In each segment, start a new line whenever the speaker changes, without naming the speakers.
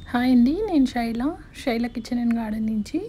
hi అండి నేను Shaila Shaila kitchen and garden నుంచి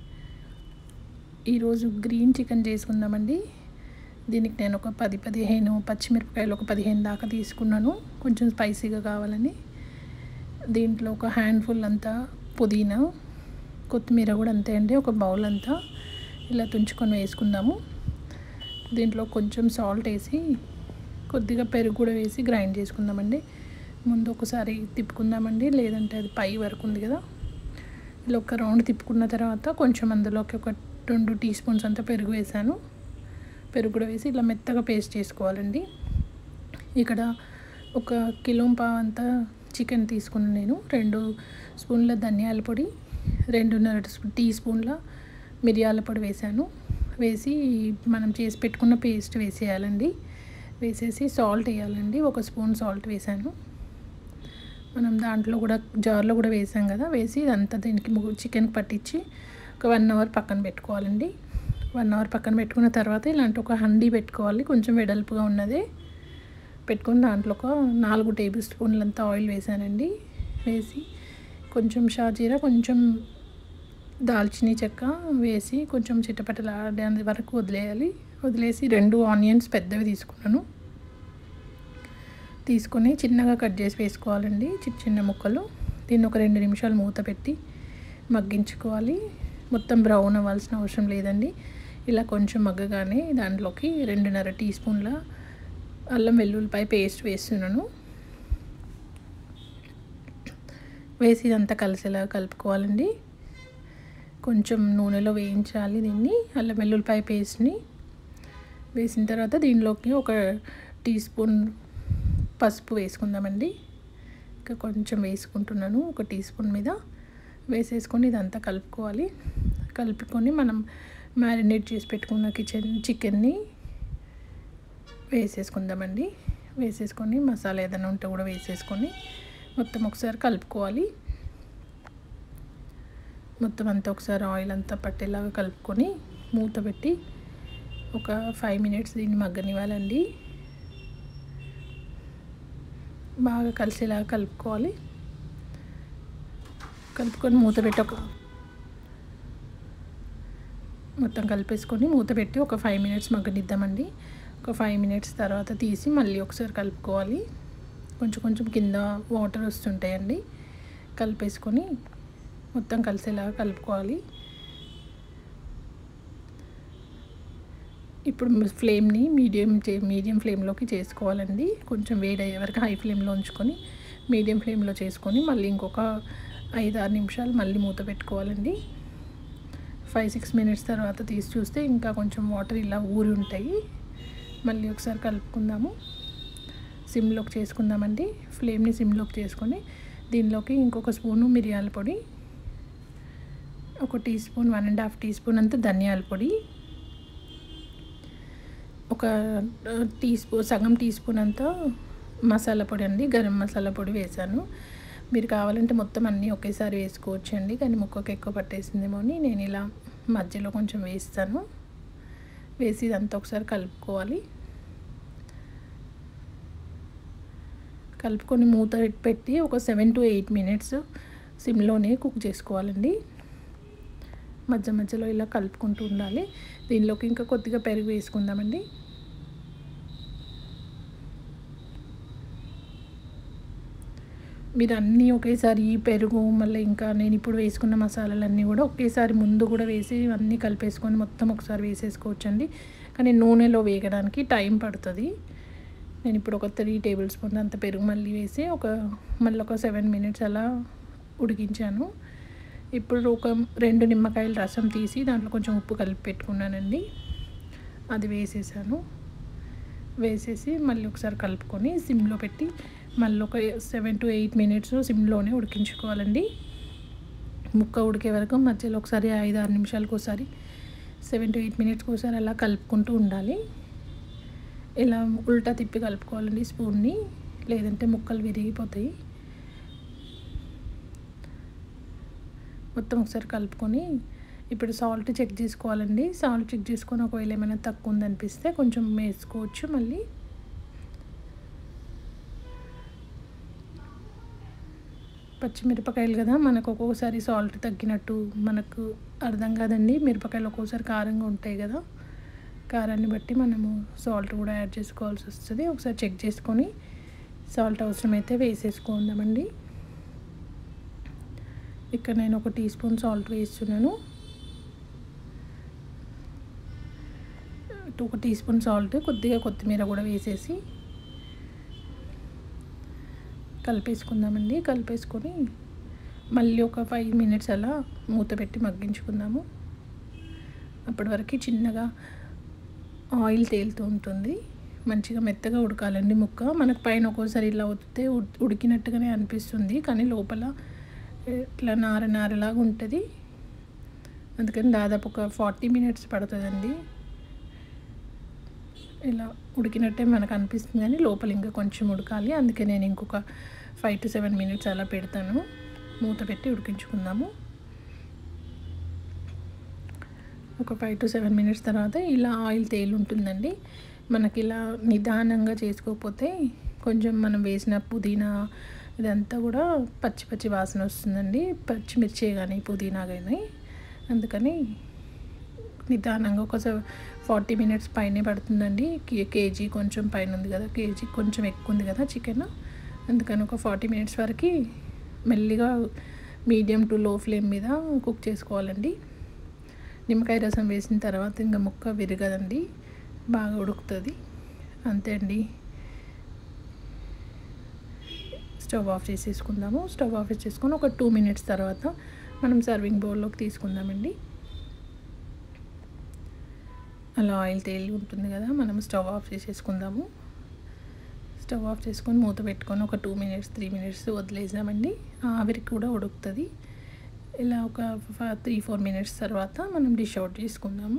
ఈరోజు గ్రీన్ చికెన్ చేసుకుందామండి దీనికి నేను ఒక పది పదిహేను పచ్చిమిరపకాయలు ఒక పదిహేను దాకా తీసుకున్నాను కొంచెం స్పైసీగా కావాలని దీంట్లో ఒక హ్యాండ్ఫుల్ అంతా పుదీనా కొత్తిమీర కూడా అంతే అండి ఒక బౌల్ అంతా ఇలా తుంచుకొని వేసుకుందాము దీంట్లో కొంచెం సాల్ట్ వేసి కొద్దిగా పెరుగు కూడా వేసి గ్రైండ్ చేసుకుందామండి ముందు ఒకసారి తిప్పుకుందామండి లేదంటే అది పై వరకు ఉంది కదా ఇలా ఒక రౌండ్ తిప్పుకున్న తర్వాత కొంచెం అందులోకి ఒక రెండు టీ స్పూన్స్ అంతా పెరుగు వేసాను పెరుగు కూడా వేసి ఇలా మెత్తగా పేస్ట్ చేసుకోవాలండి ఇక్కడ ఒక కిలో పావు అంతా చికెన్ తీసుకున్నాను నేను రెండు స్పూన్ల ధనియాల పొడి రెండున్నర టీ స్పూన్ల మిరియాల పొడి వేసాను వేసి మనం చేసి పెట్టుకున్న పేస్ట్ వేసేయాలండి వేసేసి సాల్ట్ వేయాలండి ఒక స్పూన్ సాల్ట్ వేసాను మనం దాంట్లో కూడా జార్లో కూడా వేసాం కదా వేసి ఇదంతా దీనికి చికెన్కి పట్టించి ఒక వన్ అవర్ పక్కన పెట్టుకోవాలండి వన్ అవర్ పక్కన పెట్టుకున్న తర్వాత ఇలాంటి ఒక హండీ పెట్టుకోవాలి కొంచెం వెడల్పుగా ఉన్నది పెట్టుకుని దాంట్లో ఒక నాలుగు టేబుల్ స్పూన్లంతా ఆయిల్ వేసానండి వేసి కొంచెం షాజీరా కొంచెం దాల్చిన చెక్క వేసి కొంచెం చిట్టపట్టలాడే వరకు వదిలేయాలి వదిలేసి రెండు ఆనియన్స్ పెద్దవి తీసుకున్నాను తీసుకొని చిన్నగా కట్ చేసి వేసుకోవాలండి చిన్న చిన్న ముక్కలు దీన్ని ఒక రెండు నిమిషాలు మూత పెట్టి మగ్గించుకోవాలి మొత్తం బ్రౌన్ అవ్వాల్సిన అవసరం లేదండి ఇలా కొంచెం మగ్గగానే దాంట్లోకి రెండున్నర టీ స్పూన్ల అల్లం వెల్లుల్లిపాయ పేస్ట్ వేస్తున్నాను వేసి ఇదంతా కలిసేలా కలుపుకోవాలండి కొంచెం నూనెలో వేయించాలి దీన్ని అల్లం వెల్లుల్లిపాయ పేస్ట్ని వేసిన తర్వాత దీనిలోకి ఒక టీ స్పూన్ పసుపు వేసుకుందామండి ఇంకా కొంచెం వేసుకుంటున్నాను ఒక టీ స్పూన్ మీద వేసేసుకొని ఇదంతా కలుపుకోవాలి కలుపుకొని మనం మ్యారినేట్ చేసి పెట్టుకున్న కిచెన్ చికెన్ని వేసేసుకుందామండి వేసేసుకొని మసాలా ఏదైనా ఉంటే కూడా వేసేసుకొని మొత్తం ఒకసారి కలుపుకోవాలి మొత్తం అంతా ఒకసారి ఆయిల్ అంతా పట్టేలాగా కలుపుకొని మూత పెట్టి ఒక ఫైవ్ మినిట్స్ దీన్ని మగ్గనివ్వాలండి బాగా కలిసేలాగా కలుపుకోవాలి కలుపుకొని మూత పెట్టి ఒక మొత్తం కలిపేసుకొని మూత పెట్టి ఒక ఫైవ్ మినిట్స్ మగ్గనిద్దామండి ఒక ఫైవ్ మినిట్స్ తర్వాత తీసి మళ్ళీ ఒకసారి కలుపుకోవాలి కొంచెం కొంచెం కింద వాటర్ వస్తుంటాయండి కలిపేసుకొని మొత్తం కలిసేలాగా కలుపుకోవాలి ఇప్పుడు ఫ్లేమ్ని మీడియం మీడియం ఫ్లేమ్లోకి చేసుకోవాలండి కొంచెం వేడయ్యే వరకు హై ఫ్లేమ్లో ఉంచుకొని మీడియం ఫ్లేమ్లో చేసుకొని మళ్ళీ ఇంకొక ఐదు ఆరు నిమిషాలు మళ్ళీ మూత పెట్టుకోవాలండి ఫైవ్ సిక్స్ మినిట్స్ తర్వాత తీసి చూస్తే ఇంకా కొంచెం వాటర్ ఇలా ఊరి ఉంటాయి మళ్ళీ ఒకసారి కలుపుకుందాము సిమ్లోకి చేసుకుందామండి ఫ్లేమ్ని సిమ్లోకి చేసుకొని దీనిలోకి ఇంకొక స్పూను మిరియాల పొడి ఒక teaspoon one and half teaspoon అంతా ధనియాల పొడి ఒక టీ స్పూన్ సగం టీ స్పూన్ అంతా మసాలా పొడి అండి గరం మసాలా పొడి వేసాను మీరు కావాలంటే మొత్తం అన్నీ ఒకేసారి వేసుకోవచ్చు అండి కానీ ముక్కకు ఎక్కువ పట్టేసిందేమో అని నేను ఇలా మధ్యలో కొంచెం వేస్తాను వేసి ఇదంతా ఒకసారి కలుపుకోవాలి కలుపుకొని మూత పెట్టి ఒక సెవెన్ టు ఎయిట్ మినిట్స్ సిమ్లోనే కుక్ చేసుకోవాలండి మధ్య మధ్యలో ఇలా కలుపుకుంటూ ఉండాలి దీనిలోకి ఇంకా కొద్దిగా పెరుగు వేసుకుందామండి మీరు అన్నీ ఒకేసారి ఈ పెరుగు మళ్ళీ ఇంకా నేను ఇప్పుడు వేసుకున్న మసాలాలన్నీ కూడా ఒకేసారి ముందు కూడా వేసి అన్నీ కలిపేసుకొని మొత్తం ఒకసారి వేసేసుకోవచ్చండి కానీ నూనెలో వేగడానికి టైం పడుతుంది నేను ఇప్పుడు ఒక త్రీ టేబుల్ స్పూన్ అంత పెరుగు మళ్ళీ వేసి ఒక మళ్ళీ ఒక సెవెన్ మినిట్స్ అలా ఉడికించాను ఇప్పుడు ఒక రెండు నిమ్మకాయల రసం తీసి దాంట్లో కొంచెం ఉప్పు కలిపి పెట్టుకున్నానండి అది వేసేసాను వేసేసి మళ్ళీ ఒకసారి కలుపుకొని సిమ్లో పెట్టి మళ్ళీ ఒక సెవెన్ టు ఎయిట్ మినిట్స్ సిమ్లోనే ఉడికించుకోవాలండి ముక్క ఉడికే వరకు మధ్యలో ఒకసారి ఐదు ఆరు నిమిషాలకు ఒకసారి సెవెన్ టు ఎయిట్ మినిట్స్కి ఒకసారి అలా కలుపుకుంటూ ఉండాలి ఇలా ఉల్టా తిప్పి కలుపుకోవాలండి స్పూన్ని లేదంటే ముక్కలు విరిగిపోతాయి మొత్తం ఒకసారి కలుపుకొని ఇప్పుడు సాల్ట్ చెక్ చేసుకోవాలండి సాల్ట్ చెక్ చేసుకొని ఒకవేళ ఏమైనా తక్కువ ఉందనిపిస్తే కొంచెం వేసుకోవచ్చు మళ్ళీ పచ్చిమిరపకాయలు కదా మనకు ఒక్కొక్కసారి సాల్ట్ తగ్గినట్టు మనకు అర్థం కాదండి మిరపకాయలు ఒక్కొక్కసారి కారంగా ఉంటాయి కదా కారాన్ని బట్టి మనము సాల్ట్ కూడా యాడ్ చేసుకోవాల్సి వస్తుంది ఒకసారి చెక్ చేసుకొని సాల్ట్ అవసరమైతే వేసేసుకుందామండి ఇక్కడ నేను ఒక టీ స్పూన్ సాల్ట్ వేస్తున్నాను ఒక టీ స్పూన్ సాల్ట్ కొద్దిగా కొత్తిమీర కూడా వేసేసి కలిపేసుకుందామండి కలిపేసుకొని మళ్ళీ ఒక ఫైవ్ మినిట్స్ అలా మూత పెట్టి మగ్గించుకుందాము అప్పటి వరకు చిన్నగా ఆయిల్ తేలుతూ ఉంటుంది మంచిగా మెత్తగా ఉడకాలండి ముక్క మనకు పైన ఒక్కోసారి ఇలా వస్తే ఉడికినట్టుగానే అనిపిస్తుంది కానీ లోపల ఇట్లా నార నారలాగా ఉంటుంది అందుకని దాదాపు ఒక ఫార్టీ మినిట్స్ పడుతుందండి ఇలా ఉడికినట్టే మనకు అనిపిస్తుంది కానీ లోపల ఇంకా కొంచెం ఉడకాలి అందుకే నేను ఇంకొక ఫైవ్ టు సెవెన్ మినిట్స్ అలా పెడతాను మూత పెట్టి ఉడికించుకుందాము ఒక ఫైవ్ టు సెవెన్ మినిట్స్ తర్వాత ఇలా ఆయిల్ తేలి ఉంటుందండి మనకి ఇలా నిదానంగా చేసుకోకపోతే కొంచెం మనం వేసిన పుదీనా ఇదంతా కూడా పచ్చి పచ్చి వాసన వస్తుందండి పచ్చిమిర్చి కానీ పుదీనా కానీ అందుకని నిదానంగా ఒక ఫార్టీ మినిట్స్ పైనే పడుతుందండి కేజీ కొంచెం పైన ఉంది కదా కేజీ కొంచెం ఎక్కువ ఉంది కదా చికెన్ అందుకని ఒక ఫార్టీ మినిట్స్ వరకు మెల్లిగా మీడియం టు లో ఫ్లేమ్ మీద కుక్ చేసుకోవాలండి నిమ్మకాయ రసం వేసిన తర్వాత ఇంకా ముక్క విరగదండి బాగా ఉడుకుతుంది అంతే అండి స్టవ్ ఆఫ్ చేసేసుకుందాము స్టవ్ ఆఫ్ చేసుకొని ఒక టూ మినిట్స్ తర్వాత మనం సర్వింగ్ బౌల్లోకి తీసుకుందామండి అలా ఆయిల్ తేలి ఉంటుంది కదా మనం స్టవ్ ఆఫ్ చేసేసుకుందాము స్టవ్ ఆఫ్ చేసుకొని మూత పెట్టుకొని ఒక టూ మినిట్స్ త్రీ మినిట్స్ వదిలేసామండి ఆవిరికి కూడా ఉడుకుతుంది ఇలా ఒక త్రీ ఫోర్ మినిట్స్ తర్వాత మనం డిష్ అవుట్ చేసుకుందాము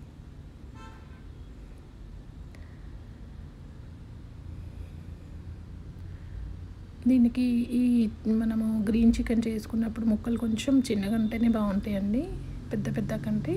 దీనికి ఈ మనము గ్రీన్ చికెన్ చేసుకున్నప్పుడు ముక్కలు కొంచెం చిన్నగా ఉంటేనే బాగుంటాయండి పెద్ద పెద్ద కంటే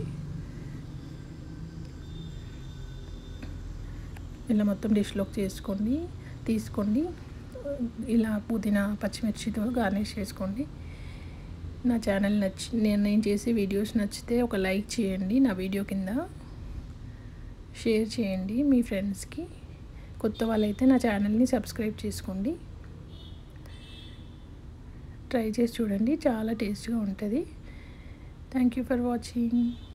ఇలా మొత్తం డిష్లోకి చేసుకోండి తీసుకోండి ఇలా పుదీనా పచ్చిమిర్చితో గార్నిష్ చేసుకోండి నా ఛానల్ నచ్చి నేను నేను చేసే వీడియోస్ నచ్చితే ఒక లైక్ చేయండి నా వీడియో కింద షేర్ చేయండి మీ ఫ్రెండ్స్కి కొత్త వాళ్ళైతే నా ఛానల్ని సబ్స్క్రైబ్ చేసుకోండి ట్రై చేసి చూడండి చాలా టేస్ట్గా ఉంటుంది థ్యాంక్ యూ ఫర్ వాచింగ్